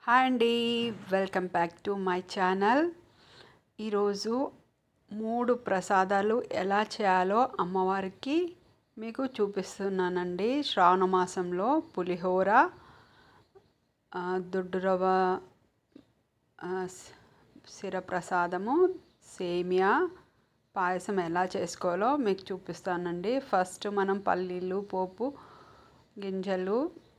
hi అండి welcome back to my channel ఈరోజు మూడు ప్రసాదాలు ఎలా చేయాలో అమ్మవారికి మీకు చూపిస్తున్నానండి శ్రావణ మాసంలో పులిహోర ఆ, దొడ్డు రవ్వ ఆ, స్- సిర ప్రసాదము సేమియా పాయసం ఎలా చేసుకోవాలో మీకు చూపిస్తానండి ఫస్ట్ మనం పల్లీలు పోపు గింజలు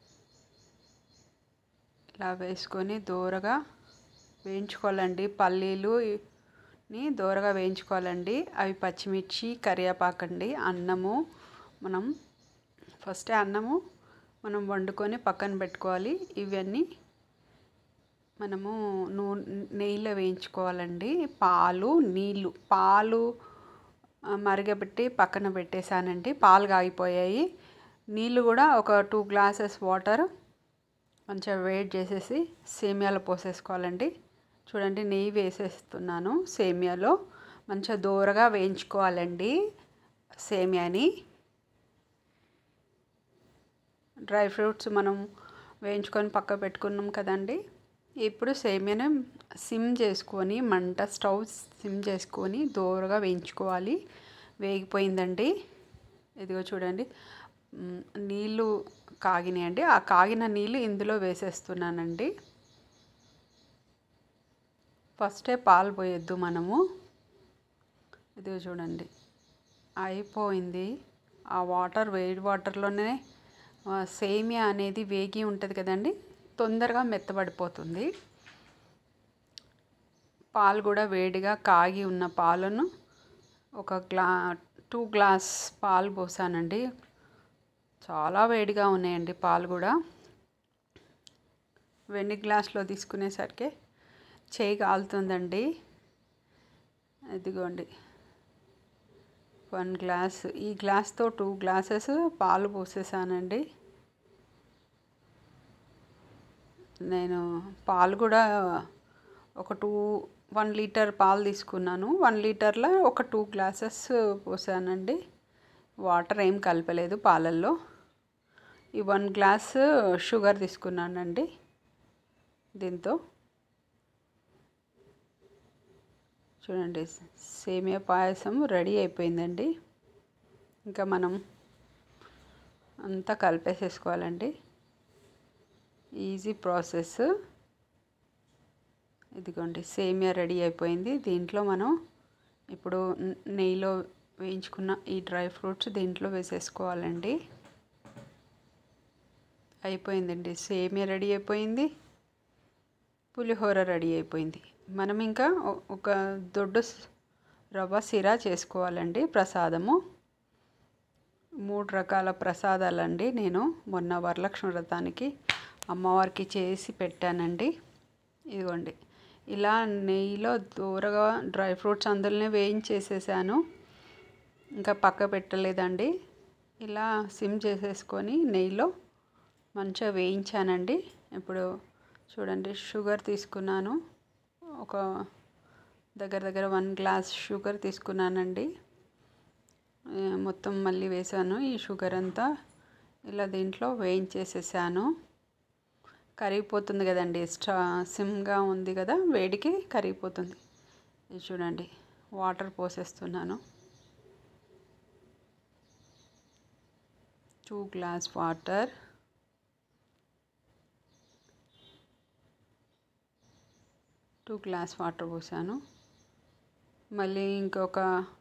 ఇలా వేసుకొని దూరగా వేయించుకోవాలండి పల్లీలు ని దూరగా వేయించుకోవాలండి అవి పచ్చిమిర్చి కరివేపాకండి అన్నము మనం ఫస్ట్ అన్నము మనం వండుకొని పక్కన పెట్టుకోవాలి ఇవన్నీ మనము నూ నెయ్యిలో వేయించుకోవాలండి పాలు నీళ్ళు పాలు ఆ, మరగబెట్టి పక్కన పెట్టేశానండి పాలు కాగిపోయాయి నీళ్ళు కూడా ఒక టూ గ్లాసెస్ వాటర్ మంచిగా వేడి చేసేసి సేమియాలో పోసేసుకోవాలండి చూడండి నెయ్యి వేసేస్తున్నాను సేమియాలో మంచిగా దూరగా వేయించుకోవాలండి సేమియాని డ్రై ఫ్రూట్స్ మనం వేయించుకొని పక్క పెట్టుకున్నాం కదండి ఇప్పుడు సేమియాని సిమ్ చేసుకొని మంట స్టవ్ సిమ్ చేసుకొని దూరగా వేయించుకోవాలి వేగిపోయిందండి ఇదిగో చూడండి మ్, నీళ్ళు కాగినాయండి ఆ కాగిన నీళ్ళు ఇందులో వేసేస్తున్నానండి ఫస్టే పాలు పోయొద్దు మనము ఇదిగో చూడండి అయిపోయింది ఆ వాటర్ వేడి వాటర్లోనే ఆ, సేమియా అనేది వేగి ఉంటుంది కదండి తొందరగా మెత్తబడిపోతుంది పాలు కూడా వేడిగా కాగి ఉన్న పాలను ఒక గ్లా టూ గ్లాస్ పాలు పోసానండి చాలా వేడిగా ఉన్నాయండి పాలు కూడా వెండి గ్లాస్లో తీసుకునేసరికి చేయి కాలుతుందండి ఇదిగోండి వన్ గ్లాస్ ఈ గ్లాస్తో టూ గ్లాసెస్ పాలు పోసేసానండి నేను పాలు కూడా ఒక టూ వన్ లీటర్ పాలు తీసుకున్నాను వన్ లీటర్లో ఒక టూ గ్లాసెస్ పోసానండి వాటర్ ఏం కలపలేదు పాలల్లో ఈ వన్ గ్లాస్ షుగర్ తీసుకున్నానండి దీంతో చూడండి సేమియా పాయసం రెడీ అయిపోయిందండి ఇంకా మనం అంతా కలిపేసేసుకోవాలండి ఈజీ ప్రాసెస్ ఇదిగోండి సేమియా రెడీ అయిపోయింది దీంట్లో మనం ఇప్పుడు న- నెయ్యిలో వేయించుకున్న ఈ డ్రై ఫ్రూట్స్ దీంట్లో వేసేసుకోవాలండి అయిపోయిందండి సేమియా రెడీ అయిపోయింది పులిహోర రెడీ అయిపోయింది మనం ఇంకా ఒ- ఒక దొడ్డు స్- రవ్వ సిరా చేసుకోవాలండి ప్రసాదము మూడు రకాల ప్రసాదాలండి నేను మొన్న వరలక్ష్మి వ్రతానికి అమ్మవారికి చేసి పెట్టానండి ఇదిగోండి ఇలా నెయ్యిలో దూరగా డ్రై ఫ్రూట్స్ అందులోనే వేయించేసేసాను ఇంకా పక్క పెట్టలేదండి ఇలా సిమ్ చేసేసుకొని నెయ్యిలో మంచిగా వేయించానండి ఇప్పుడు చూడండి షుగర్ తీసుకున్నాను ఒక దగ్గర దగ్గర వన్ గ్లాస్ షుగర్ తీసుకున్నానండి ఆ, మొత్తం మళ్ళీ వేసాను ఈ షుగర్ అంతా ఇలా దీంట్లో వేయించేసేసాను కరిగిపోతుంది కదండి స్టా సిమ్గా ఉంది కదా వేడికి కరిగిపోతుంది ఇది చూడండి వాటర్ పోసేస్తున్నాను two glass water two glass water పోసాను మళ్ళీ ఇంకొక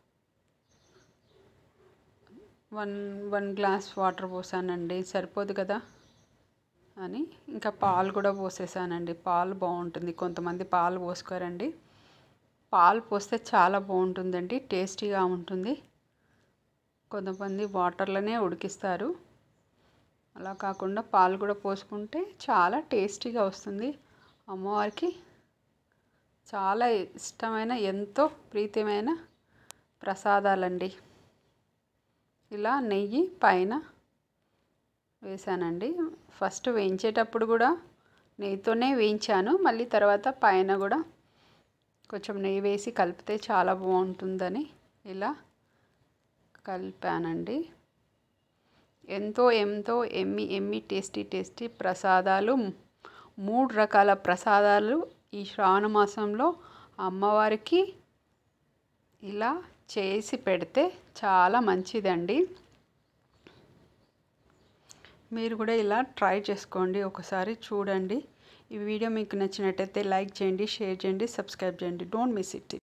వన్ వన్ గ్లాస్ వాటర్ పోసానండి సరిపోదు కదా అని ఇంకా పాలు కూడా పోసేసానండి పాలు బాగుంటుంది కొంతమంది పాలు పోసుకోరండి పాలు పోస్తే చాలా బాగుంటుందండి టేస్టీగా ఉంటుంది కొంతమంది వాటర్లోనే ఉడికిస్తారు అలా కాకుండా పాలు కూడా పోసుకుంటే చాలా టేస్టీగా వస్తుంది అమ్మవారికి చాలా ఇష్టమైన ఎంతో ప్రీతిమైన ప్రసాదాలండి ఇలా నెయ్యి పైన వేసానండి ఫస్ట్ వేయించేటప్పుడు కూడా నెయ్యితోనే వేయించాను మళ్ళీ తర్వాత పైన కూడా కొంచెం నెయ్యి వేసి కలిపితే చాలా బాగుంటుందని ఇలా కలిపానండి ఎంతో ఎంతో ఎమ్మి ఎమ్మి టేస్టీ టేస్టీ ప్రసాదాలు మూడు రకాల ప్రసాదాలు ఈ శ్రావణ మాసంలో అమ్మవారికి ఇలా చేసి పెడితే చాలా మంచిదండి మీరు కూడా ఇలా ట్రై చేసుకోండి ఒకసారి చూడండి ఈ వీడియో మీకు నచ్చినట్టయితే లైక్ చేయండి షేర్ చేయండి సబ్స్క్రైబ్ చేయండి డోంట్ మిస్ ఇట్